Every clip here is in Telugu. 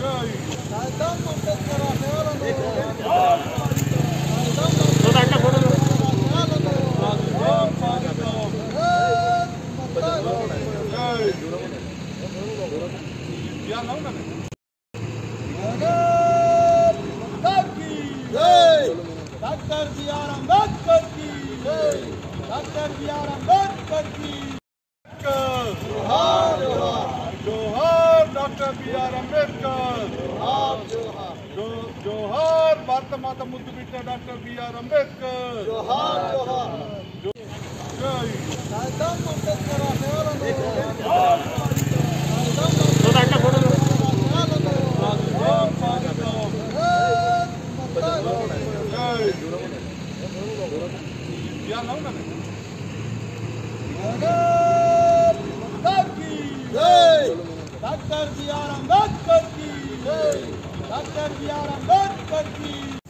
డాక్టర్ బిఆర్ అంబేద్కర్ కి డాక్టర్ బిఆర్ అంబేద్కర్ కి జోహార్ జోహార్ డాక్టర్ బిఆర్ అంబేద్కర్ జో- జోహార్ భారత మాత ముద్దు బిడ్డ డాక్టర్ బిఆర్ అంబేద్కర్ జోహార్ జోహార్ జై స్వాగతం స్వాగతం జై బిఆర్ నవ్వు డాక్టర్ బిఆర్ అంబేద్కర్ కి డాక్టర్ బిఆర్ అంబేద్కర్ కి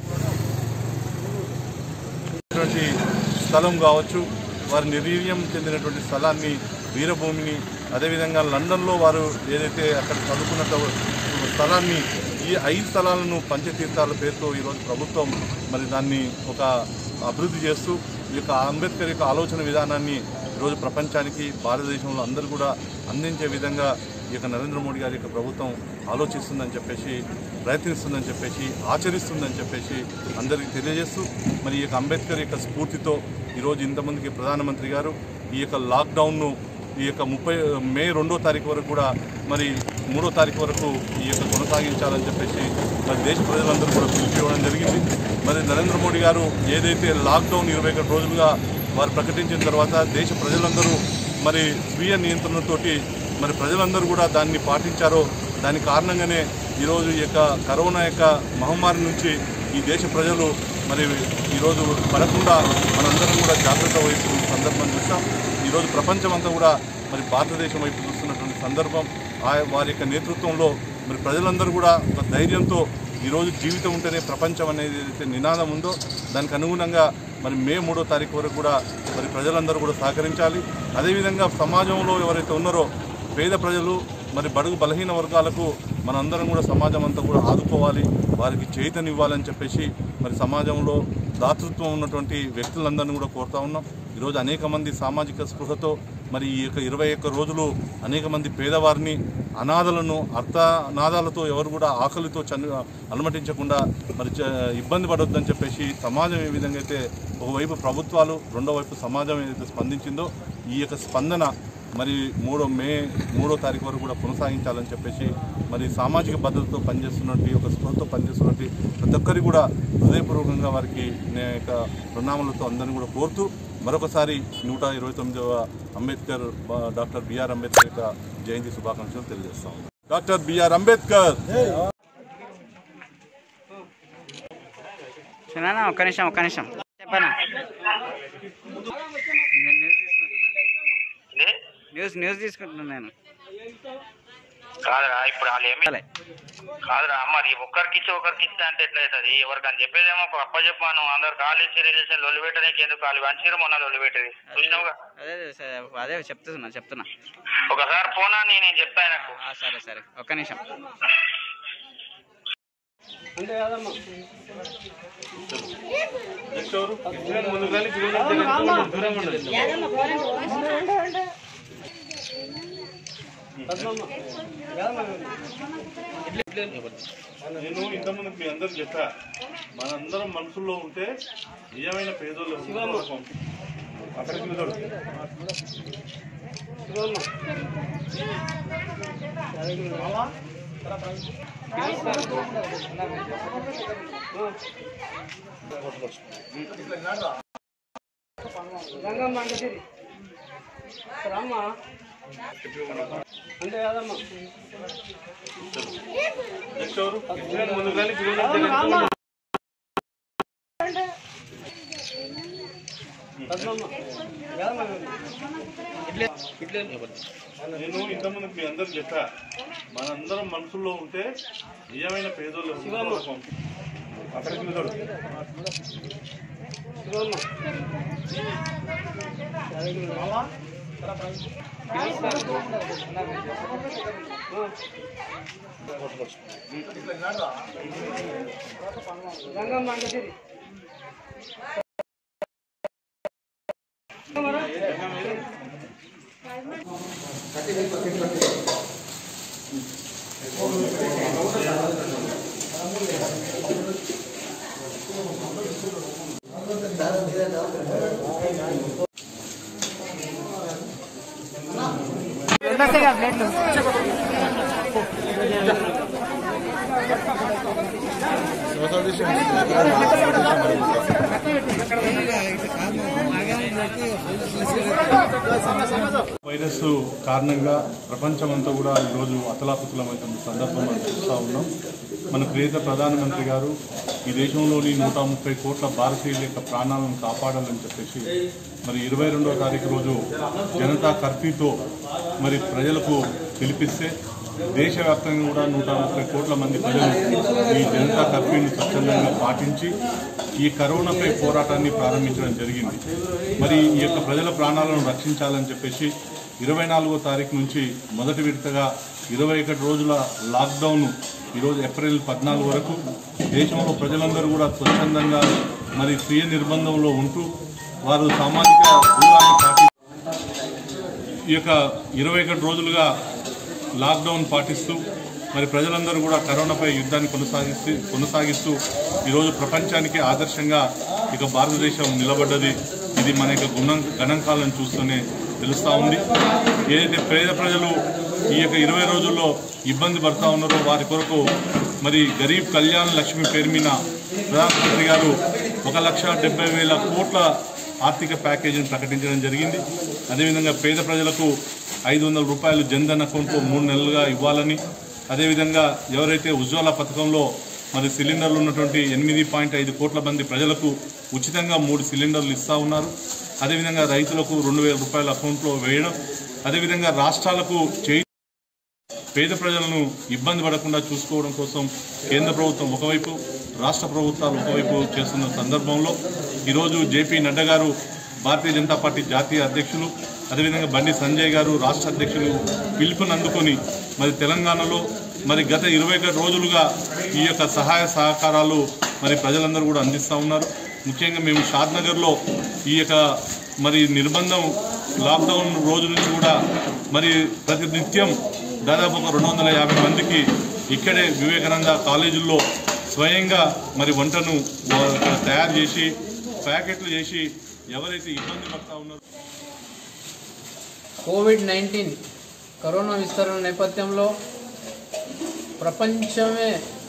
ఉన్నటువంటి స్థలం కావచ్చు వారి నిర్వీర్యం చెందినటువంటి స్థలాన్ని వీరభూమిని అదేవిధంగా లండన్లో వారు ఏదైతే అక్కడ చదువుకున్న స్థలాన్ని ఈ ఐదు స్థలాలను పంచతీర్థాల పేరుతో ఈరోజు ప్రభుత్వం మరి దాన్ని ఒక అభివృద్ధి చేస్తూ ఈ యొక్క అంబేద్కర్ యొక్క ఆలోచన విధానాన్ని ఈరోజు ప్రపంచానికి భారతదేశంలో అందరూ కూడా అందించే విధంగా ఈ యొక్క నరేంద్ర మోడీ గారి యొక్క ప్రభుత్వం ఆలోచిస్తుందని చెప్పేసి ప్రయత్నిస్తుందని చెప్పేసి ఆచరిస్తుందని చెప్పేసి అందరికీ తెలియజేస్తూ మరి ఈ యొక్క అంబేద్కర్ యొక్క స్ఫూర్తితో ఈరోజు ఇంతమందికి ప్రధానమంత్రి గారు ఈ యొక్క లాక్డౌన్ను ఈ యొక్క ముప్పై మే రెండో తారీఖు వరకు కూడా మరి మూడో తారీఖు వరకు ఈ యొక్క కొనసాగించాలని చెప్పేసి మరి దేశ ప్రజలందరూ కూడా పిలిపివ్వడం జరిగింది మరి నరేంద్ర మోడీ గారు ఏదైతే లాక్డౌన్ ఇరవై ఒకటి రోజులుగా వారు ప్రకటించిన తర్వాత దేశ ప్రజలందరూ మరి స్వీయ నియంత్రణతోటి మరి ప్రజలందరూ కూడా దాన్ని పాటించారో దాని కారణంగానే ఈరోజు ఈ యొక్క కరోనా యొక్క మహమ్మారి నుంచి ఈ దేశ ప్రజలు మరి ఈరోజు పడకుండా మనందరం కూడా జాగ్రత్త వహిస్తున్న సందర్భం చూస్తాం ఈరోజు ప్రపంచం అంతా కూడా మరి భారతదేశం వైపు చూస్తున్నటువంటి సందర్భం ఆ వారి యొక్క నేతృత్వంలో మరి ప్రజలందరూ కూడా ఒక ధైర్యంతో ఈరోజు జీవితం ఉంటేనే ప్రపంచం అనేది ఏదైతే నినాదం ఉందో దానికి అనుగుణంగా మరి మే మూడో తారీఖు వరకు కూడా మరి ప్రజలందరూ కూడా సహకరించాలి అదేవిధంగా సమాజంలో ఎవరైతే ఉన్నారో పేద ప్రజలు మరి బడుగు బలహీన వర్గాలకు మనందరం కూడా సమాజం అంతా కూడా ఆదుకోవాలి వారికి చైతన్యవ్వాలని చెప్పేసి మరి సమాజంలో దాతృత్వం ఉన్నటువంటి వ్యక్తులందరినీ కూడా కోరుతా ఉన్నాం ఈరోజు అనేక మంది సామాజిక స్పృహతో మరి ఈ యొక్క ఇరవై ఒక్క రోజులు అనేక మంది పేదవారిని అనాథలను అర్థనాదాలతో ఎవరు కూడా ఆకలితో చని అనుమతించకుండా మరి చ- ఇబ్బంది పడొద్దని చెప్పేసి సమాజం ఏ విధంగా అయితే ఒకవైపు ప్రభుత్వాలు రెండో వైపు సమాజం ఏదైతే స్పందించిందో ఈ యొక్క స్పందన మరి మూడో మే మూడో తారీఖు వరకు కూడా కొనసాగించాలని చెప్పేసి మరి సామాజిక భద్రతతో పనిచేస్తున్నట్టు ఒక స్పృహతో పనిచేస్తున్నట్టు ప్రతి ఒక్కరికి కూడా హృదయపూర్వకంగా వారికి నేను యొక్క ప్రణామాలతో అందరినీ కూడా కోరుతూ మరొకసారి నూట ఇరవై తొమ్మిదవ అంబేద్కర్ బా- డాక్టర్ బిఆర్ అంబేద్కర్ యొక్క జయంతి శుభాకాంక్షలు తెలియజేస్తాం డాక్టర్ బిఆర్ అంబేద్కర్ చిన్న ఒక్క నిమిషం ఒక్క నిమిషం చెప్పనా నేను న్యూస్ తీసుకుంటున్నా న్యూస్ న్యూస్ తీసుకుంటున్నాను నేను కాదురా ఇప్పుడు వాళ్ళు ఏమి సరే. కాదురా మరి ఒక్కరికి ఇచ్చి ఒకరికి ఇస్తే అంటే ఎట్లా అవుతుంది ఎవరికని చెప్పేదేమో ఒక అప్ప చెప్పాను అందరు కాల్ ఇచ్చి రిలేషన్ లొల్లి పెట్టడానికి ఎందుకు కాలు వంచిరు మొన్న లొల్లి పెట్టేది చూసినావుగా అదే అదే సరే, అదే చెప్తున్నా చెప్తున్నా ఒకసారి పోనా అని నేను చెప్తా ఆయనకు ఆ, సరే సరే ఒక్క నిమిషం నేను ఇంతకుముందు మీ అందరు చెప్పా మనందరం మనసులో ఉంటే నిజమైన పేదోళ్ళు ఎవరు? అక్కడికి నిలబడు. నెక్స్ట్ ఎవరు? ముందుకు రండి, పిల్లలు. నేను ఇంతకుముందు మీ అందరు చెప్పా మనందరం మనసులో ఉంటే నిజమైన పేదోళ్ళు ఎవరు? అక్కడికి నిలబడు. వైరస్ కారణంగా ప్రపంచమంతా కూడా ఈరోజు అతలాకుతలమవుతున్న సందర్భం మనం చూస్తూ ఉన్నాం మన ప్రియత ప్రధానమంత్రి గారు ఈ దేశంలోని నూట ముప్పై కోట్ల భారతీయుల యొక్క ప్రాణాలను కాపాడాలని చెప్పేసి మరి ఇరవై రెండవ తారీఖు రోజు జనతా కర్ఫ్యూతో మరి ప్రజలకు పిలిపిస్తే దేశవ్యాప్తంగా కూడా నూట ముప్పై కోట్ల మంది ప్రజలు ఈ జనతా కర్ఫ్యూని స్వచ్ఛందంగా పాటించి ఈ కరోనాపై పోరాటాన్ని ప్రారంభించడం జరిగింది మరి ఈ యొక్క ప్రజల ప్రాణాలను రక్షించాలని చెప్పేసి ఇరవై నాలుగో తారీఖు నుంచి మొదటి విడతగా ఇరవై ఒకటి రోజుల లాక్డౌన్ ఈరోజు ఏప్రిల్ పద్నాలుగు వరకు దేశంలో ప్రజలందరూ కూడా స్వచ్ఛందంగా మరి స్వీయ నిర్బంధంలో ఉంటూ వారు సామాజిక దూరాన్ని పాటి ఈ యొక్క ఇరవై ఒకటి రోజులుగా లాక్డౌన్ పాటిస్తూ మరి ప్రజలందరూ కూడా కరోనాపై యుద్ధాన్ని కొనసాగిస్తూ కొనసాగిస్తూ ఈరోజు ప్రపంచానికి ఆదర్శంగా ఇక భారతదేశం నిలబడ్డది ఇది మన యొక్క గుణం గణాంకాలను చూస్తూనే తెలుస్తూ ఉంది ఏదైతే పేద ప్రజలు ఈ యొక్క ఇరవై రోజుల్లో ఇబ్బంది పడతా ఉన్నారో వారి కొరకు మరి గరీబ్ కళ్యాణ్ లక్ష్మి పేరు మీద ప్రధానమంత్రి గారు ఒక లక్ష డెబ్బై వేల కోట్ల ఆర్థిక ప్యాకేజీని ప్రకటించడం జరిగింది అదేవిధంగా పేద ప్రజలకు ఐదు వందల రూపాయలు జన్ధన్ అకౌంట్లో మూడు నెలలుగా ఇవ్వాలని అదేవిధంగా ఎవరైతే ఉజ్వల పథకంలో మరి సిలిండర్లు ఉన్నటువంటి ఎనిమిది పాయింట్ ఐదు కోట్ల మంది ప్రజలకు ఉచితంగా మూడు సిలిండర్లు ఇస్తూ ఉన్నారు అదేవిధంగా రైతులకు రెండు వేల రూపాయల అకౌంట్లో వేయడం అదేవిధంగా రాష్ట్రాలకు చేయి పేద ప్రజలను ఇబ్బంది పడకుండా చూసుకోవడం కోసం కేంద్ర ప్రభుత్వం ఒకవైపు రాష్ట్ర ప్రభుత్వాలు ఒకవైపు చేస్తున్న సందర్భంలో ఈరోజు జేపీ నడ్డా గారు భారతీయ జనతా పార్టీ జాతీయ అధ్యక్షులు అదేవిధంగా బండి సంజయ్ గారు రాష్ట్ర అధ్యక్షులు పిలుపుని అందుకొని మరి తెలంగాణలో మరి గత ఇరవై ఒకటి రోజులుగా ఈ యొక్క సహాయ సహకారాలు మరి ప్రజలందరూ కూడా అందిస్తూ ఉన్నారు ముఖ్యంగా మేము షాద్నగర్లో ఈ యొక్క మరి నిర్బంధం లాక్డౌన్ రోజు నుంచి కూడా మరి ప్రతి నిత్యం దాదాపు ఒక రెండు వందల యాభై మందికి ఇక్కడే వివేకానంద కాలేజీల్లో స్వయంగా మరి వంటను వా- తయారు చేసి ప్యాకెట్లు చేసి ఎవరైతే ఇబ్బంది పడతా ఉన్నారో కోవిడ్ నైన్టీన్ కరోనా విస్తరణ నేపథ్యంలో ప్రపంచమే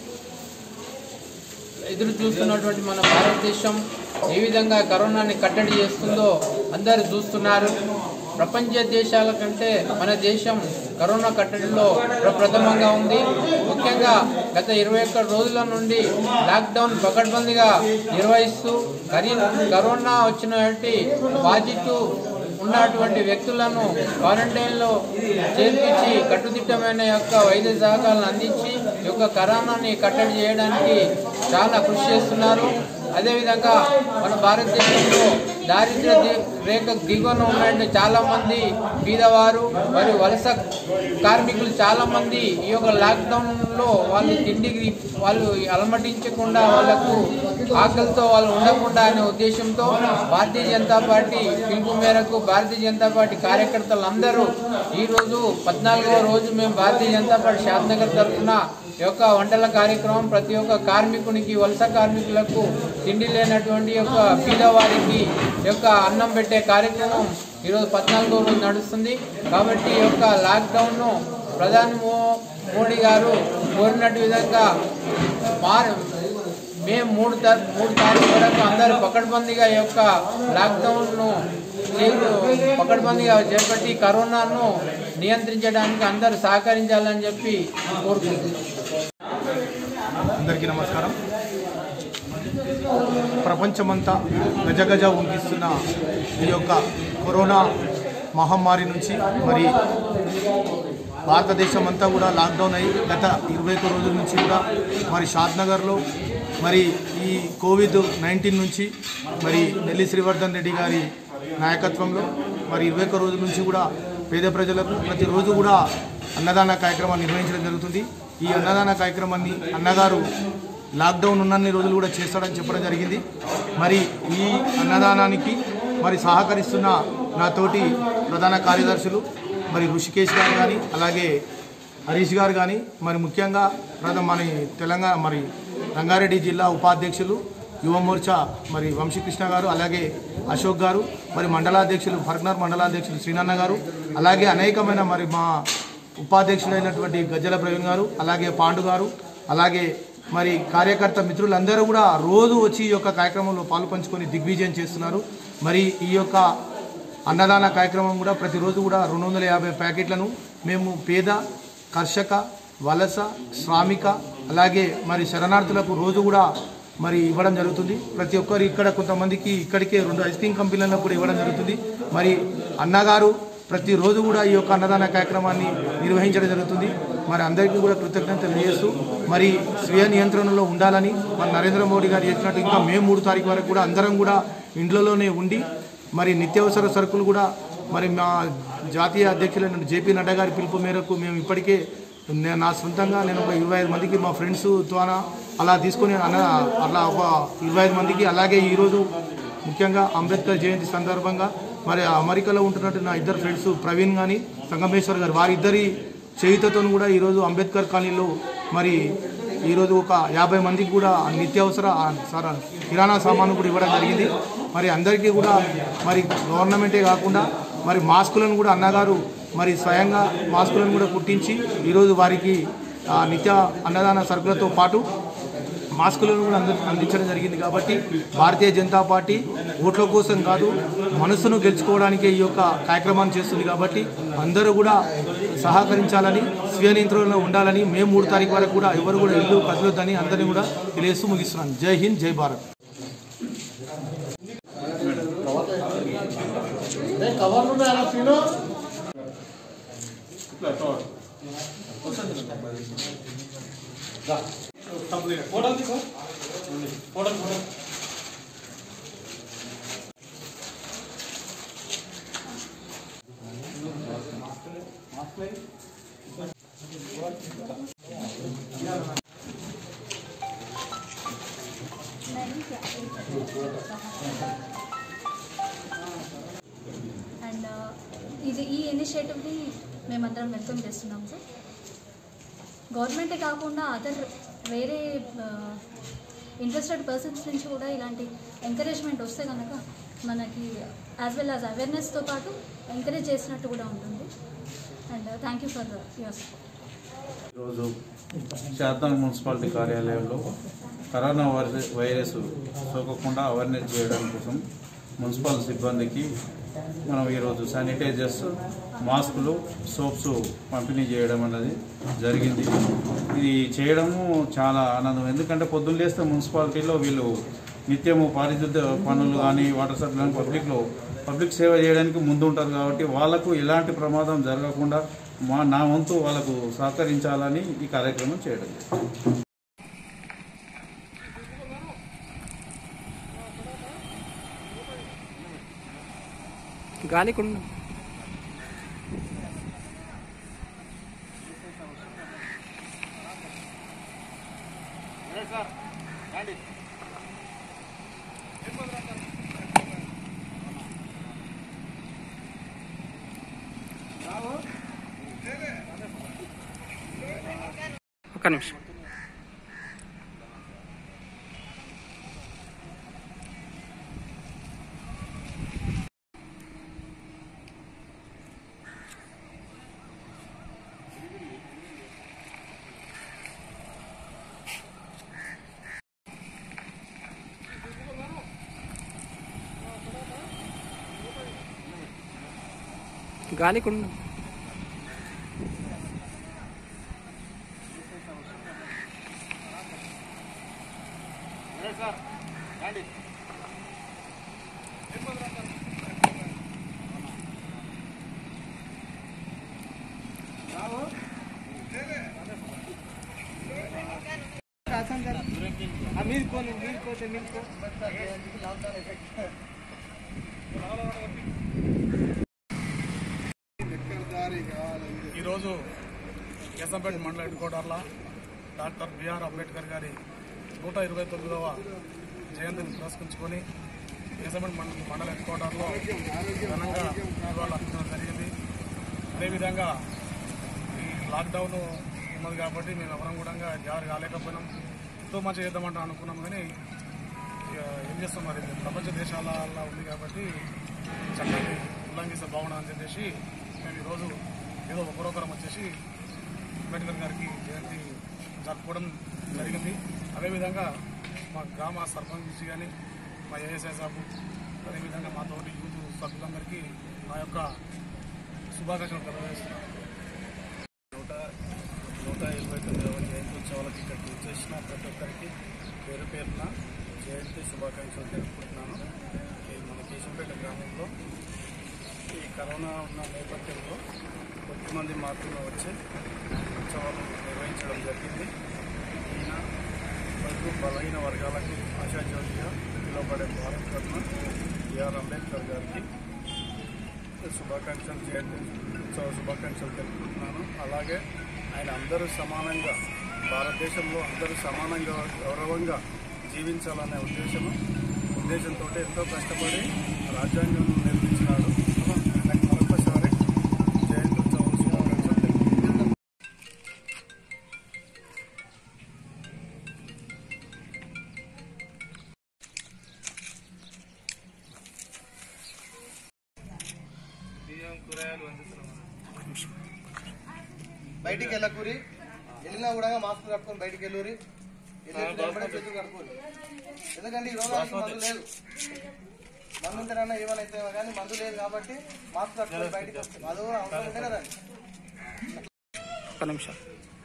ఎదురు చూస్తున్నటువంటి మన భారతదేశం ఏ విధంగా కరోనాని కట్టడి చేస్తుందో అందరూ చూస్తున్నారు ప్రపంచ దేశాల కంటే మన దేశం కరోనా కట్టడిలో ప్రప్రథమంగా ఉంది ముఖ్యంగా గత ఇరవై ఒక్క రోజుల నుండి లాక్డౌన్ పకడ్బందీగా నిర్వహిస్తూ కరీ- కరోనా వచ్చినటువంటి పాజిటివ్ ఉన్నటువంటి వ్యక్తులను క్వారంటైన్లో చేర్పించి కట్టుదిట్టమైన యొక్క వైద్య సహకారాలను అందించి ఈ యొక్క కరోనాని కట్టడి చేయడానికి చాలా కృషి చేస్తున్నారు అదేవిధంగా మన భారతదేశంలో దారిద్ర్య ది- రేఖ దిగువన ఉన్నటువంటి చాలా మంది బీదవారు మరియు వలస కార్మికులు చాలా మంది ఈ యొక్క లాక్డౌన్లో వాళ్ళు తిండికి వాళ్ళు అలమటించకుండా వాళ్ళకు ఆకలితో వాళ్ళు ఉండకుండా అనే ఉద్దేశంతో భారతీయ జనతా పార్టీ పిలుపు మేరకు భారతీయ జనతా పార్టీ కార్యకర్తలు అందరూ ఈరోజు పద్నాలుగవ రోజు మేము భారతీయ జనతా పార్టీ శాంతనగర్ తరఫున ఈ యొక్క వంటల కార్యక్రమం ప్రతి ఒక్క కార్మికునికి వలస కార్మికులకు తిండి లేనటువంటి యొక్క పేదవారికి ఈ యొక్క అన్నం పెట్టే కార్యక్రమం ఈరోజు పద్నాలుగో రోజు నడుస్తుంది కాబట్టి ఈ యొక్క లాక్డౌన్ను ప్రధాని మో- మోడీ గారు కోరినట్టు విధంగా మార్ మే మూడు తా మూడు తారీఖు వరకు అందరూ పకడ్బందీగా ఈ యొక్క లాక్డౌన్ను చే- పకడ్బందీగా చేపట్టి కరోనాను నియంత్రించడానికి అందరూ సహకరించాలని చెప్పి కోరుకుంటున్నాం అందరికీ నమస్కారం ప్రపంచమంతా గజగజ ఊగిస్తున్న ఈ యొక్క కరోనా మహమ్మారి నుంచి మరి భారతదేశం అంతా కూడా లాక్డౌన్ అయ్యి గత ఇరవై ఒక్క రోజుల నుంచి కూడా మరి షాద్నగర్లో మరి ఈ కోవిడ్ నైన్టీన్ నుంచి మరి నెల్లి శ్రీవర్ధన్ రెడ్డి గారి నాయకత్వంలో మరి ఇరవై ఒక్క రోజుల నుంచి కూడా పేద ప్రజలకు ప్రతిరోజు కూడా అన్నదాన కార్యక్రమాన్ని నిర్వహించడం జరుగుతుంది ఈ అన్నదాన కార్యక్రమాన్ని అన్నగారు లాక్డౌన్ ఉన్నన్ని రోజులు కూడా చేస్తాడని చెప్పడం జరిగింది మరి ఈ అన్నదానానికి మరి సహకరిస్తున్న నా తోటి ప్రధాన కార్యదర్శులు మరి ఋషికేష్ గారు కానీ అలాగే హరీష్ గారు కానీ మరి ముఖ్యంగా ప్రధాన మన తెలంగాణ మరి రంగారెడ్డి జిల్లా ఉపాధ్యక్షులు యువ మోర్చా మరి వంశీకృష్ణ గారు అలాగే అశోక్ గారు మరి మండలాధ్యక్షులు ఫర్గ్నర్ మండలాధ్యక్షులు శ్రీనన్న గారు అలాగే అనేకమైన మరి మా ఉపాధ్యక్షులైనటువంటి గజ్జల ప్రవీణ్ గారు అలాగే పాండు గారు అలాగే మరి కార్యకర్త మిత్రులందరూ కూడా రోజు వచ్చి ఈ యొక్క కార్యక్రమంలో పాలు పంచుకొని దిగ్విజయం చేస్తున్నారు మరి ఈ యొక్క అన్నదాన కార్యక్రమం కూడా ప్రతిరోజు కూడా రెండు వందల యాభై ప్యాకెట్లను మేము పేద కర్షక వలస శ్రామిక అలాగే మరి శరణార్థులకు రోజు కూడా మరి ఇవ్వడం జరుగుతుంది ప్రతి ఒక్కరు ఇక్కడ కొంతమందికి ఇక్కడికే రెండు ఐస్ క్రీమ్ కంపెనీలను కూడా ఇవ్వడం జరుగుతుంది మరి అన్నగారు ప్రతిరోజు కూడా ఈ యొక్క అన్నదాన కార్యక్రమాన్ని నిర్వహించడం జరుగుతుంది మరి అందరికీ కూడా కృతజ్ఞతలు తెలియజేస్తూ మరి స్వీయ నియంత్రణలో ఉండాలని మన నరేంద్ర మోడీ గారు చెప్పినట్టు ఇంకా మే మూడు తారీఖు వరకు కూడా అందరం కూడా ఇండ్లలోనే ఉండి మరి నిత్యావసర సరుకులు కూడా మరి మా జాతీయ అధ్యక్షులైన జేపీ నడ్డా గారి పిలుపు మేరకు మేము ఇప్పటికే నేను నా సొంతంగా నేను ఒక ఇరవై ఐదు మందికి మా ఫ్రెండ్స్ ద్వారా అలా తీసుకొని అన్న అలా ఒక ఇరవై ఐదు మందికి అలాగే ఈరోజు ముఖ్యంగా అంబేద్కర్ జయంతి సందర్భంగా మరి అమెరికాలో ఉంటున్నట్టు నా ఇద్దరు ఫ్రెండ్స్ ప్రవీణ్ కానీ సంగమేశ్వర్ గారు వారిద్దరి చేయుతతో కూడా ఈరోజు అంబేద్కర్ కాలనీలో మరి ఈరోజు ఒక యాభై మందికి కూడా నిత్యావసర ఆ, సారా కిరాణా సామాను కూడా ఇవ్వడం జరిగింది మరి అందరికీ కూడా మరి గవర్నమెంటే కాకుండా మరి మాస్కులను కూడా అన్నగారు మరి స్వయంగా మాస్కులను కూడా కుట్టించి ఈరోజు వారికి ఆ, నిత్య అన్నదాన సరుకులతో పాటు మాస్కులను కూడా అంది అందించడం జరిగింది కాబట్టి భారతీయ జనతా పార్టీ ఓట్ల కోసం కాదు మనసును గెలుచుకోవడానికే ఈ యొక్క కార్యక్రమాన్ని చేస్తుంది కాబట్టి అందరూ కూడా సహకరించాలని స్వీయ నియంత్రణలో ఉండాలని మే మూడు తారీఖు వరకు కూడా ఎవరు కూడా ఇల్లు కదలొద్దని అందరినీ కూడా తెలియజేస్తూ ముగిస్తున్నాను జై హింద్ జై భారత్ అండ్ ఇది ఈ ఇనిషియేటివ్ని మేమందరం వెల్కమ్ చేస్తున్నాం సార్ గవర్నమెంటే కాకుండా అదర్ వేరే ఇంట్రెస్టెడ్ పర్సన్స్ నుంచి కూడా ఇలాంటి ఎంకరేజ్మెంట్ వస్తే కనుక మనకి యాజ్ వెల్ యాజ్ అవేర్నెస్తో పాటు ఎంకరేజ్ చేసినట్టు కూడా ఉంటుంది and thank you for your support ఈరోజు శాతం మున్సిపాలిటీ కార్యాలయంలో కరోనా వైరస్ వైరస్ సోకకుండా అవేర్నెస్ చేయడం కోసం మున్సిపల్ సిబ్బందికి మనం ఈరోజు శానిటైజర్స్ మాస్కులు సోప్స్ పంపిణీ చేయడం అన్నది జరిగింది ఇది చేయడము చాలా ఆనందం ఎందుకంటే పొద్దున్న లేస్తే మున్సిపాలిటీలో వీళ్ళు నిత్యము పారిశుద్ధ్య పనులు కానీ వాటర్ సప్లై కానీ పబ్లిక్లో పబ్లిక్ సేవ చేయడానికి ముందు ఉంటారు కాబట్టి వాళ్ళకు ఎలాంటి ప్రమాదం జరగకుండా మా నా వంతు వాళ్ళకు సహకరించాలని ఈ కార్యక్రమం చేయడం జరిగింది. గాలికుండా ఒక్క నిమిషం గాలికుండా మీరు పోనీ మీరు పోతే మీరు పో ఈరోజు కేసంపేట మండల హెడ్ క్వార్టర్లో డాక్టర్ బిఆర్ అంబేద్కర్ గారి నూట ఇరవై తొమ్మిదవ జయంతిని పురస్కరించుకొని కేసంపేట మండల మండల హెడ్ క్వార్టర్లో ఘనంగా నివాళులు అర్పించడం జరిగింది అదేవిధంగా ఈ లాక్డౌన్ ఉన్నది కాబట్టి మేము ఎవరం కూడా జారు కాలేకపోయినాం ఎంతో మంచి చేద్దామంటే అనుకున్నాం కానీ ఇక ఏం చేస్తాం మరి ప్రపంచ దేశాలలో ఉంది కాబట్టి చట్టాన్ని ఉల్లంఘిస్తే బాగుండదని చెప్పేసి మేము ఈరోజు ఏదో ఒకరొకరం వచ్చేసి అంబేద్కర్ గారికి జయంతి జరుపుకోవడం జరిగింది అదేవిధంగా మా గ్రామ సర్పంచ్ కానీ మా ఏఎస్ఐ సాబు అదేవిధంగా మా తోటి యూత్ సభ్యులందరికీ నా యొక్క శుభాకాంక్షలు తెలియజేస్తున్నాను నూట నూట ఇరవై తొమ్మిదవ జయంతి ఉత్సవాలకు ఇక్కడికి వచ్చేసిన ప్రతి ఒక్కరికి పేరు పేరున జయంతి శుభాకాంక్షలు తెలుపుకుంటున్నాను ఈ మన కేశంపేట గ్రామంలో ఈ కరోనా ఉన్న నేపథ్యంలో కొద్దిమంది మాత్రమే వచ్చి ఉత్సవాలు నిర్వహించడం జరిగింది ఈయన బడుగు బలహీన వర్గాలకి ఆశాజ్యోతిగా పిలువబడే భారత్ రత్న బిఆర్ అంబేద్కర్ గారికి శుభాకాంక్షలు జయంతి ఉత్సవ శుభాకాంక్షలు తెలుపుకుంటున్నాను అలాగే ఆయన అందరూ సమానంగా భారతదేశంలో అందరూ సమానంగా గౌరవంగా జీవించాలనే ఉద్దేశము ఉద్దేశంతో ఎంతో కష్టపడి రాజ్యాంగం నిర్మించినాడు ఆయనకు మరొకసారి జయంతి ఉత్సవ శుభాకాంక్షలు తెలుపుకుంటున్నాను బయటికి వెళ్ళకూరి వెళ్ళినా కూడా మాస్క్ కట్టుకొని బయటికి వెళ్ళూరి వెళ్ళేసి వెంబడే చేతులు కట్టుకోరు ఎందుకంటే ఈ రోగానికి మందు లేదు మందు ఉంటేనన్నా ఏమైనా అవుతాయో కానీ మందు లేదు కాబట్టి మాస్క్ కట్టుకొని బయటికి వస్తుంది అది కూడా అవసరం ఉంటే కదా ఒక్క నిమిషం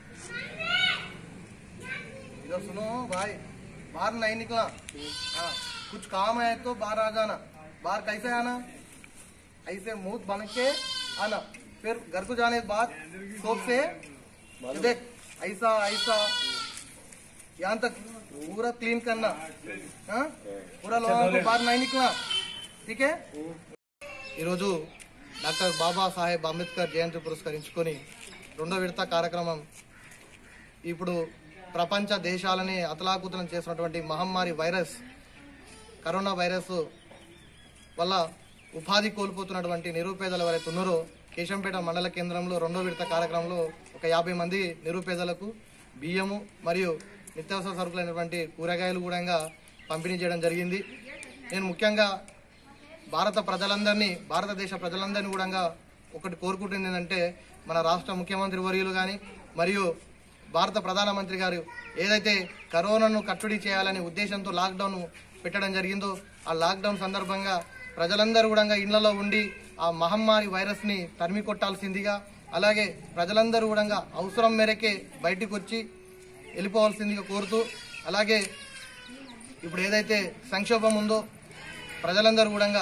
इधर सुनो भाई बाहर नहीं निकला हाँ, कुछ काम है तो बाहर आ जाना बाहर कैसे आना ऐसे मुंह बन के आना फिर घर को जाने के बाद सोप से ये देख ऐसा ऐसा यहाँ तक पूरा क्लीन करना हाँ? पूरा लोगों को बाहर नहीं निकला ठीक है ఈరోజు డాక్టర్ బాబాసాహెబ్ అంబేద్కర్ జయంతి పురస్కరించుకొని రెండో విడత కార్యక్రమం ఇప్పుడు ప్రపంచ దేశాలని అతలాకుతలం చేసినటువంటి మహమ్మారి వైరస్ కరోనా వైరస్ వల్ల ఉపాధి కోల్పోతున్నటువంటి నిరుపేదలు ఎవరైతే ఉన్నారో కేశంపేట మండల కేంద్రంలో రెండో విడత కార్యక్రమంలో ఒక యాభై మంది నిరుపేదలకు బియ్యము మరియు నిత్యావసర సరుకులైనటువంటి కూరగాయలు కూడా పంపిణీ చేయడం జరిగింది నేను ముఖ్యంగా భారత ప్రజలందరినీ భారతదేశ ప్రజలందరినీ కూడా ఒకటి కోరుకుంటుంది ఏంటంటే మన రాష్ట్ర ముఖ్యమంత్రి వర్యులు కానీ మరియు భారత ప్రధానమంత్రి గారు ఏదైతే కరోనాను కట్టడి చేయాలనే ఉద్దేశంతో లాక్డౌన్ పెట్టడం జరిగిందో ఆ లాక్డౌన్ సందర్భంగా ప్రజలందరూ కూడా ఇళ్లలో ఉండి ఆ మహమ్మారి వైరస్ని తరిమి కొట్టాల్సిందిగా అలాగే ప్రజలందరూ కూడా అవసరం మేరకే బయటికి వచ్చి వెళ్ళిపోవాల్సిందిగా కోరుతూ అలాగే ఇప్పుడు ఏదైతే సంక్షోభం ఉందో ప్రజలందరూ కూడా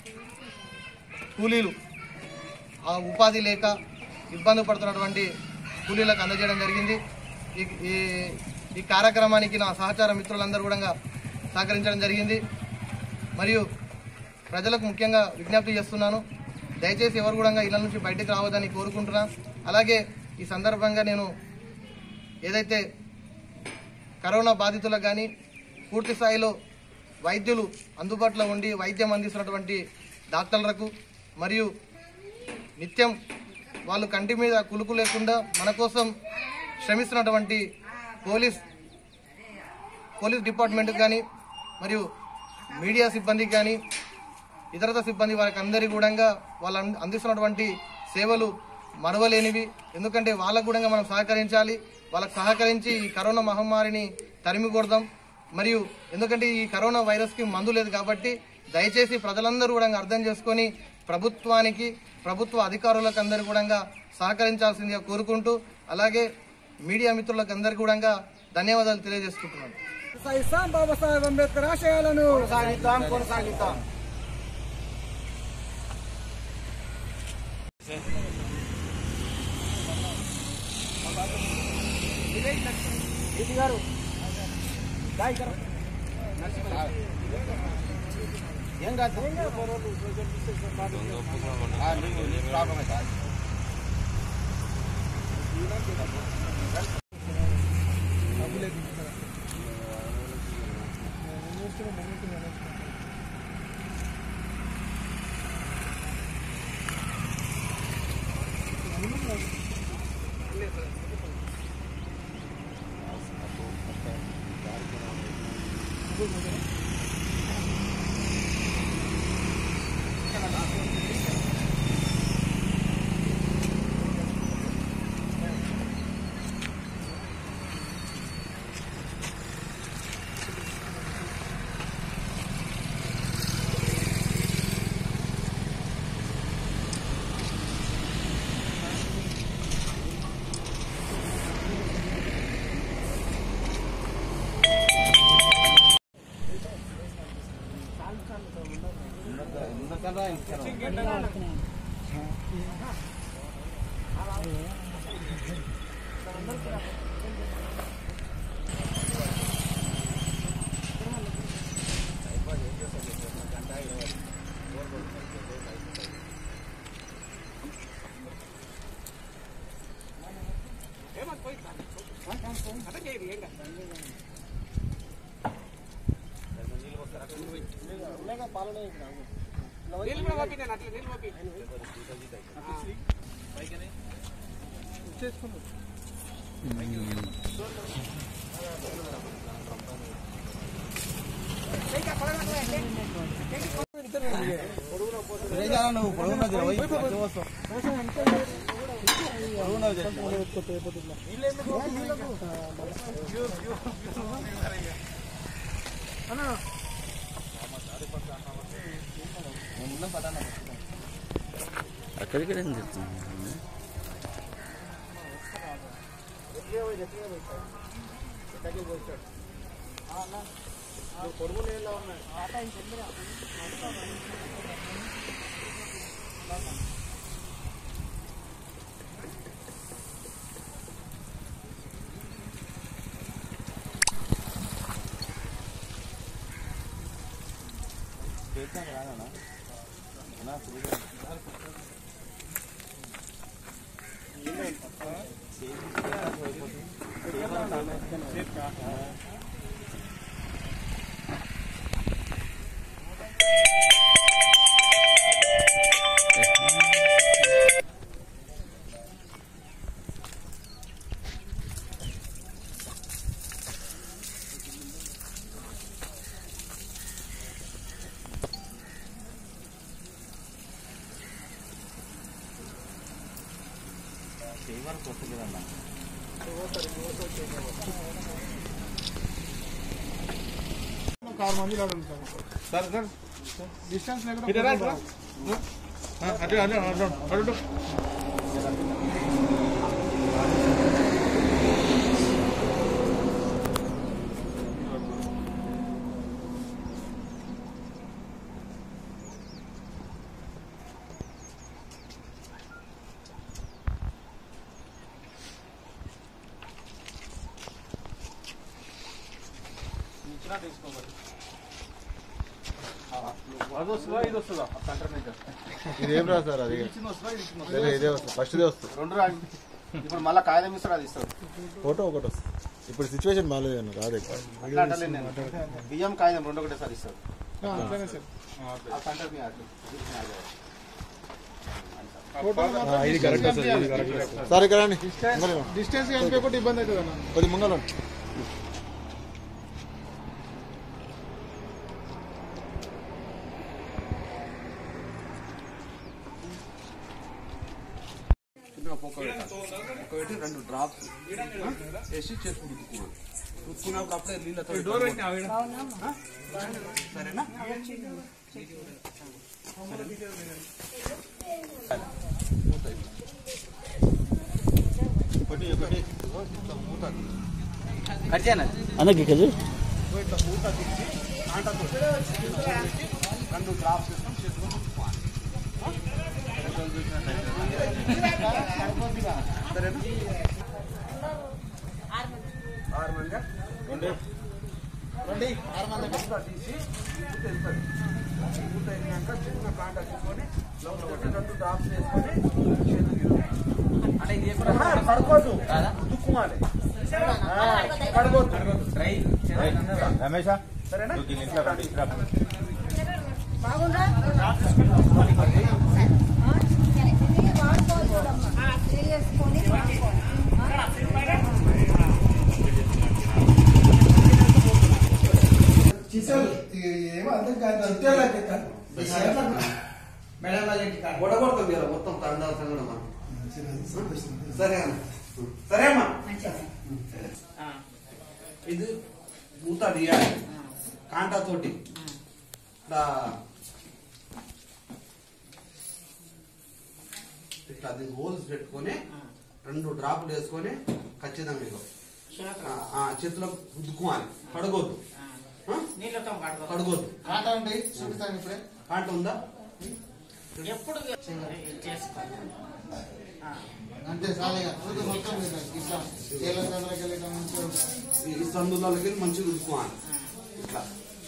కూలీలు ఆ ఉపాధి లేక ఇబ్బంది పడుతున్నటువంటి కూలీలకు అందజేయడం జరిగింది ఈ ఈ ఈ కార్యక్రమానికి నా సహచార మిత్రులందరూ కూడా సహకరించడం జరిగింది మరియు ప్రజలకు ముఖ్యంగా విజ్ఞప్తి చేస్తున్నాను దయచేసి ఎవరు కూడా ఇళ్ల నుంచి బయటకు రావద్దని కోరుకుంటున్నా అలాగే ఈ సందర్భంగా నేను ఏదైతే కరోనా బాధితులకు కానీ పూర్తి స్థాయిలో వైద్యులు అందుబాటులో ఉండి వైద్యం అందిస్తున్నటువంటి డాక్టర్లకు మరియు నిత్యం వాళ్ళు కంటి మీద కులుకు లేకుండా మన కోసం శ్రమిస్తున్నటువంటి పోలీస్ పోలీస్ డిపార్ట్మెంట్కి కానీ మరియు మీడియా సిబ్బందికి కానీ ఇతరత సిబ్బంది వారికి అందరి కూడా వాళ్ళు అంద- అందిస్తున్నటువంటి సేవలు మరవలేనివి ఎందుకంటే వాళ్ళకు కూడా మనం సహకరించాలి వాళ్ళకు సహకరించి ఈ కరోనా మహమ్మారిని తరిమి కొడదాం మరియు ఎందుకంటే ఈ కరోనా వైరస్కి మందు లేదు కాబట్టి దయచేసి ప్రజలందరూ కూడా అర్థం చేసుకొని ప్రభుత్వానికి ప్రభుత్వ అధికారులకు అందరూ కూడా సహకరించాల్సిందిగా కోరుకుంటూ అలాగే మీడియా మిత్రులకు అందరికీ కూడా ధన్యవాదాలు తెలియజేసుకుంటున్నాను కొనసాగిస్తాం బాబాసాహెబ్ అంబేద్కర్ ఆశయాలను కొనసాగిద్దాం కొనసాగిద్దాం గారు ఏం కాదు అక్కడికి ఎందుకు చెప్తున్నాను ఆరు మంది ఉంటారు సార్ సార్ డిస్టెన్స్ లేకుండా అటు అటు అటు అటు ఇదేం రా సార్ అది లేదు, ఇదే వస్తుంది ఫస్ట్ ఇదే వస్తుంది రెండు రా ఇప్పుడు మళ్ళీ కాగితం ఇస్తాడు అది ఇస్తాడు ఫోటో ఒకటి వస్తుంది ఇప్పుడు సిచ్యువేషన్ బాగాలేదు అన్న రాదు ఎక్కువ. అట్లా అంటలేను నేను బియ్యం కాగితం రెండు ఒకటేసారి ఇస్తాడు అట్లనే సార్ ఆ సెంటర్ మీ అట్లా ఆ, ఇది కరెక్ట్ సార్ ఇది కరెక్ట్ సార్ ఇక్కడ రండి ముంగల రండి. డిస్టెన్స్ కనిపించకపోతే ఇబ్బంది అవుతుంది అన్న కొద్ది ముంగల రండి. ఒకటి రెండు డ్రాప్స్ వేసి చేతులు రుద్దుకోవాలి రుద్దుకున్నప్పుడు అప్పుడే నీళ్ళతో సరేనా ఒకటి ఒకటి ఇట్లా మూత అన్నకి కదా ఇట్లా మూత తీసి కాంటతో రెండు డ్రాప్స్ వేసుకొని చేతులు రుద్దుకోవాలి సరేనా ఆరు మంది రెండు రండి ఆరు మంది మూత తీసి మూత వెళ్తాడు మూత వెళ్ళినాక చిన్న కాంట తీసుకొని లోపల ఒకటి రెండు డ్రాప్స్ వేసుకొని చేతులు కడుకోవద్దు దుక్కుమాలి కడగొద్దు రమేష సరేనా ఇంట్లో రండి ఇక్కడ గొడగొడతాం మీరు మొత్తం తండా సంగడమా సరే అన్న సరే అమ్మా ఇది మూత తీయాలి కాంటాతోటి ఇట్లా ఇట్లా అది హోల్స్ పెట్టుకొని రెండు డ్రాపులు వేసుకొని ఖచ్చితంగా ఇగో ఆ, ఆ, చేతిలో ఉద్దుకోవాలి కడగొద్దు ఆ? కడగొద్దు కాంటా ఉంటాయి చూపిస్తాను ఇప్పుడే కాంట ఉందా ఎప్పుడు చేసుకోవాలి అంతే సాలేగా చూడు మొత్తం మీద ఇట్లా తేల దగ్గరికి వెళ్ళి ఇట్లా మంచిగా ఈ సందులకి మంచిగా ఉద్దుకోవాలి ఇట్లా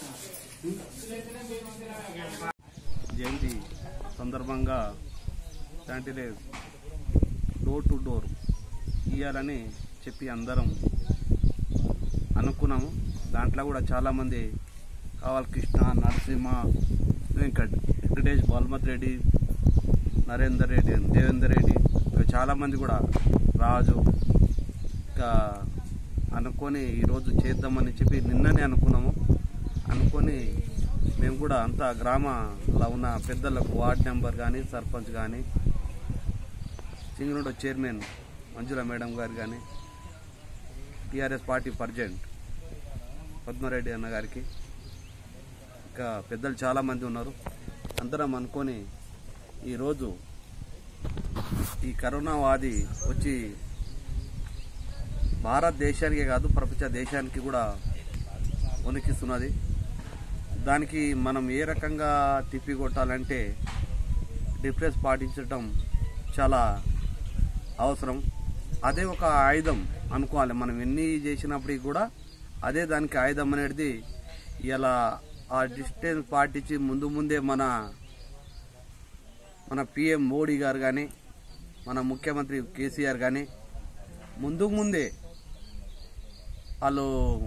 జయంతి సందర్భంగా శానిటైజ్ డోర్ టు డోర్ ఇవ్వాలని చెప్పి అందరం అనుకున్నాము దాంట్లో కూడా చాలామంది కావాలి కృష్ణ నరసింహ వెంకట్ వెంకటేష్ బాల్మత్ రెడ్డి నరేందర్ రెడ్డి దేవేందర్ రెడ్డి ఇంకా చాలామంది కూడా రాజు ఇంకా అనుకొని ఈరోజు చేద్దామని చెప్పి నిన్ననే అనుకున్నాము అనుకొని మేము కూడా అంతా గ్రామంలో ఉన్న పెద్దలకు వార్డ్ నెంబర్ కానీ సర్పంచ్ కానీ సింగనూడ చైర్మన్ మంజుల మేడం గారు కానీ టీఆర్ఎస్ పార్టీ పర్జెంట్ పద్మారెడ్డి అన్న గారికి ఇంకా పెద్దలు చాలామంది ఉన్నారు అందరం అనుకొని ఈరోజు ఈ కరోనా వ్యాధి వచ్చి భారతదేశానికే కాదు ప్రపంచ దేశానికి కూడా వణికిస్తున్నది దానికి మనం ఏ రకంగా తిప్పికొట్టాలంటే డిఫరెన్స్ పాటించడం చాలా అవసరం అదే ఒక ఆయుధం అనుకోవాలి మనం ఎన్ని చేసినప్పటికీ కూడా అదే దానికి ఆయుధం అనేది ఇలా ఆ డిస్టెన్స్ పాటించి ముందు ముందే మన మన పిఎం మోడీ గారు కానీ మన ముఖ్యమంత్రి కేసీఆర్ కానీ ముందు ముందే వాళ్ళు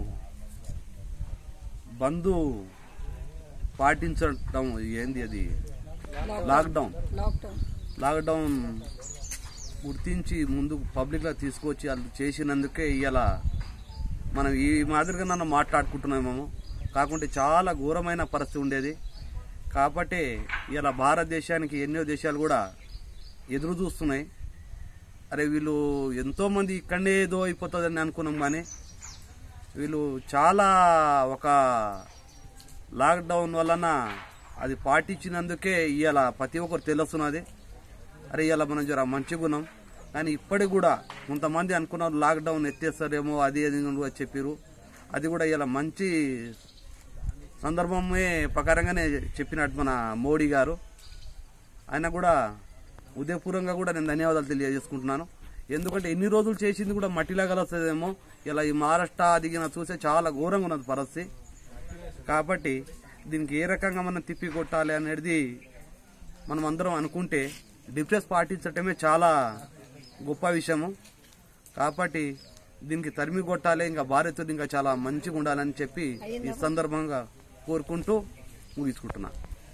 బంధు పాటించడం ఏంది అది లాక్డౌన్ లాక్డౌన్ గుర్తించి ముందు పబ్లిక్లో తీసుకొచ్చి వాళ్ళు చేసినందుకే ఇవాళ మనం ఈ మాదిరిగా నన్ను మాట్లాడుకుంటున్నాము కాకుంటే చాలా ఘోరమైన పరిస్థితి ఉండేది కాబట్టి ఇలా భారతదేశానికి ఎన్నో దేశాలు కూడా ఎదురు చూస్తున్నాయి అరే వీళ్ళు ఎంతోమంది ఇక్కడనే ఏదో అయిపోతుందని అనుకున్నాం కానీ వీళ్ళు చాలా ఒక లాక్డౌన్ వలన అది పాటించినందుకే ఇవాళ ప్రతి ఒక్కరు తెలుస్తున్నది అరే ఇవాళ మనం జర మంచిగా ఉన్నాం కానీ ఇప్పటికి కూడా కొంతమంది అనుకున్నారు లాక్డౌన్ ఎత్తేస్తారేమో అది అది అని కూడా చెప్పారు అది కూడా ఇలా మంచి సందర్భమే ప్రకారంగానే చెప్పినట్టు మన మోడీ గారు ఆయన కూడా ఉదయపూర్వంగా కూడా నేను ధన్యవాదాలు తెలియజేసుకుంటున్నాను ఎందుకంటే ఎన్ని రోజులు చేసింది కూడా మట్టిలా కలుస్తుందేమో ఇలా ఈ మహారాష్ట్ర దిగిన చూస్తే చాలా ఘోరంగా ఉన్నది పరిస్థితి కాబట్టి దీనికి ఏ రకంగా మనం తిప్పి కొట్టాలి అనేది మనం అందరం అనుకుంటే డిఫరెన్స్ పాటించటమే చాలా గొప్ప విషయము కాబట్టి దీనికి తరిమి కొట్టాలి ఇంకా భారతీయుడు ఇంకా చాలా మంచిగా ఉండాలని చెప్పి ఈ సందర్భంగా కోరుకుంటూ ముగించుకుంటున్నా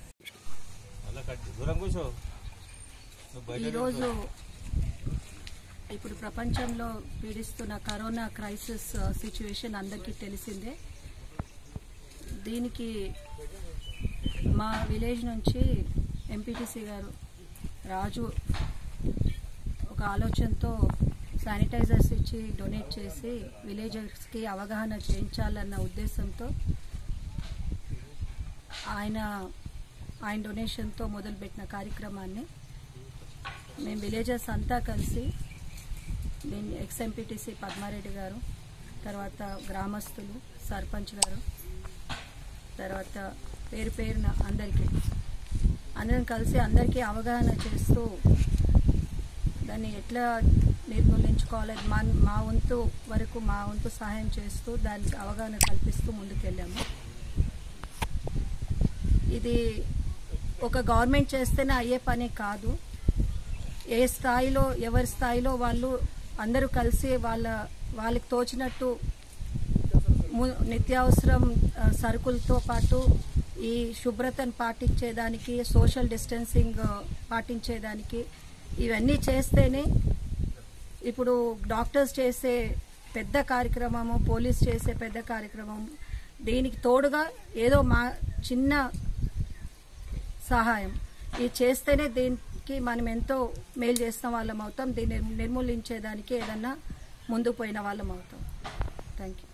ఈరోజు ఇప్పుడు ప్రపంచంలో పీడిస్తున్న కరోనా క్రైసిస్ సిచ్యువేషన్ అందరికీ తెలిసిందే దీనికి మా విలేజ్ నుంచి ఎంపీటీసీ గారు రాజు ఒక ఆలోచనతో శానిటైజర్స్ ఇచ్చి డొనేట్ చేసి విలేజర్స్కి అవగాహన చేయించాలన్న ఉద్దేశంతో ఆయన ఆయన డొనేషన్తో మొదలుపెట్టిన కార్యక్రమాన్ని మేము విలేజర్స్ అంతా కలిసి దీన్ని ఎక్స్ఎంపీటీసీ పద్మారెడ్డి గారు తర్వాత గ్రామస్తులు సర్పంచ్ గారు తర్వాత పేరు పేరున అందరికీ అందరం కలిసి అందరికీ అవగాహన చేస్తూ దాన్ని ఎట్లా నిర్మూలించుకోవాలి మా మా వంతు వరకు మా వంతు సహాయం చేస్తూ దానికి అవగాహన కల్పిస్తూ ముందుకెళ్ళాము ఇది ఒక గవర్నమెంట్ చేస్తేనే అయ్యే పని కాదు ఏ స్థాయిలో ఎవరి స్థాయిలో వాళ్ళు అందరూ కలిసి వాళ్ళ వాళ్ళకి తోచినట్టు ము- నిత్యావసరం ఆ, సరుకులతో పాటు ఈ శుభ్రతను పాటించేదానికి సోషల్ డిస్టెన్సింగ్ ఆ, పాటించేదానికి ఇవన్నీ చేస్తేనే ఇప్పుడు డాక్టర్స్ చేసే పెద్ద కార్యక్రమము పోలీస్ చేసే పెద్ద కార్యక్రమం దీనికి తోడుగా ఏదో మా చిన్న సహాయం ఇది చేస్తేనే దీనికి మనం ఎంతో మేలు చేసిన వాళ్ళం అవుతాం దీన్ని నిర్మూలించేదానికి ఏదన్నా ముందుకు పోయిన వాళ్ళం అవుతాం థ్యాంక్ యూ